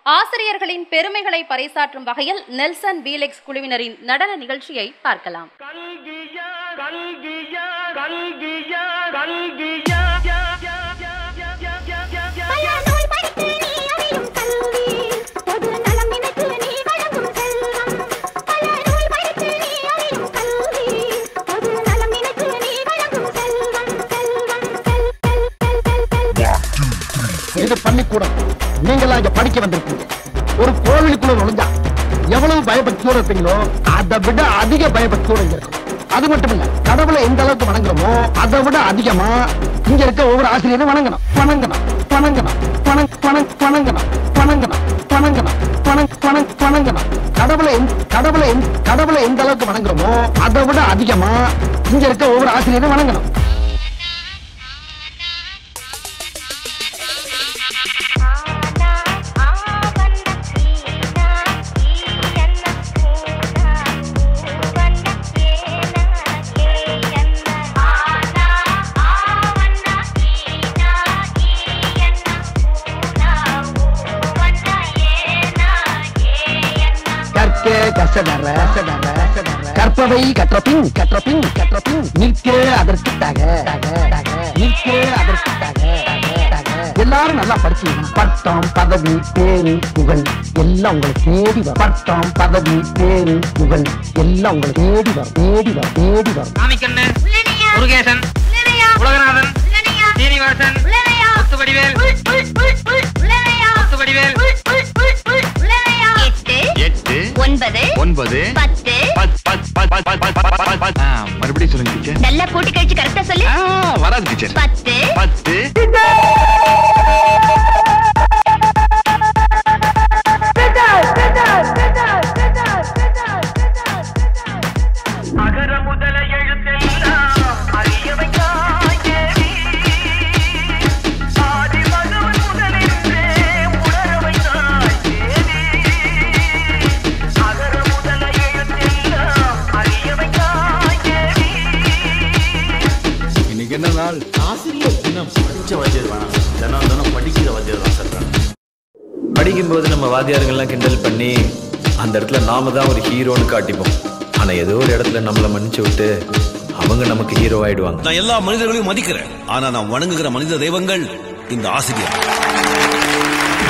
ஆசிரியர்களின் பெருமைகளை பறைசாற்றும் வகையில் நெல்சன் பீலெக்ஸ் குழுவினரின் நடன நிகழ்ச்சியை பார்க்கலாம் கல்கியா கல்கியா கல்கியா கல்கியா பல நூல் படித்து நீ அறியும் கல்வி பொது நலம் நினைத்து நீ வழங்கும் செல்வம் பல நூல் படித்து நீ அறியும் கல்வி பொது நலம் நினைத்து நீ வழங்கும் செல்வம் செல்வம் செல் செல் செல் செல் செல் இது பள்ளிக்கூடம் நீங்களாம் இங்க படிக்க வந்திருக்கீங்க ஒரு கோவிலுக்குள்ள நுழைஞ்சா எவ்வளவு பயபக்தியோட இருப்பீங்களோ அதை விட அதிக பயபக்தியோட இங்க இருக்கும் அது மட்டும் இல்ல கடவுளை எந்த அளவுக்கு வணங்குறோமோ அதை விட அதிகமா இங்க இருக்க ஒவ்வொரு ஆசிரியரும் வணங்கணும் வணங்கணும் வணங்கணும் வணங் வணங் வணங்கணும் வணங்கணும் வணங்கணும் வணங் வணங் வணங்கணும் கடவுளை எந்த- கடவுளை எந்த- கடவுளை எந்த அளவுக்கு வணங்குறோமோ அதை விட அதிகமா இங்க இருக்க ஒவ்வொரு ஆசிரியரும் வணங்கணும் கற்க கசடற கற்பவை கற்ற பின் கற்ற பின் கற்ற பின் நிற்க அதற்கு தக நிற்க அதற்கு தக எல்லாரும் நல்லா படிச்சீங்க பட்டம் பதவி பேரு புகழ் எல்லாம் உங்களை தேடி வரும் பட்டம் பதவி பேரு புகழ் எல்லாம் உங்களை தேடி வரும் தேடி வரும் தேடி வரும் சாமிக்கண்ணு முருகேசன் உலகநாதன் சீனிவாசன் முத்துவடிவேல் முத்துவடிவேல் எட்டு எட்டு ஒன்பது ஒன்பது பத்து பத் பத் பத் பத் பத் பத் பத் பத் பத். ஆ, மறுபடியும் சொல்லுங்க டீச்சர் நல்லா கூட்டி கழிச்சு கரெக்டா சொல்லு ஆ, வராது டீச்சர் பத்து பத்து அகர முதல எழுத்தெல்லாம் அறியவைத்தாய் தேவி ஆதி பகவன் முதலின்றே உணர வைத்தாய் தேவி அகர முதல எழுத்தெல்லாம் அறியவைத்தாய் தேவி இன்னைக்கு என்ன நாள் படிச்ச வாத்தியார் வேணாம் தினம் தினம் படிக்கிற வாத்தியார் தான் சார் வேணும் படிக்கும்போது நம்ம வாத்தியாருங்கெல்லாம் கிண்டல் பண்ணி அந்த இடத்துல நாம தான் ஒரு ஹீரோன்னு காட்டிப்போம் ஆனா ஏதோ ஒரு இடத்துல நம்மளை மன்னிச்சு விட்டு அவங்க நமக்கு ஹீரோ ஆயிடுவாங்க நான் எல்லா மனிதர்களையும் மதிக்கிறேன் ஆனா நான் வணங்குகிற மனித தெய்வங்கள் இந்த ஆசிரியர்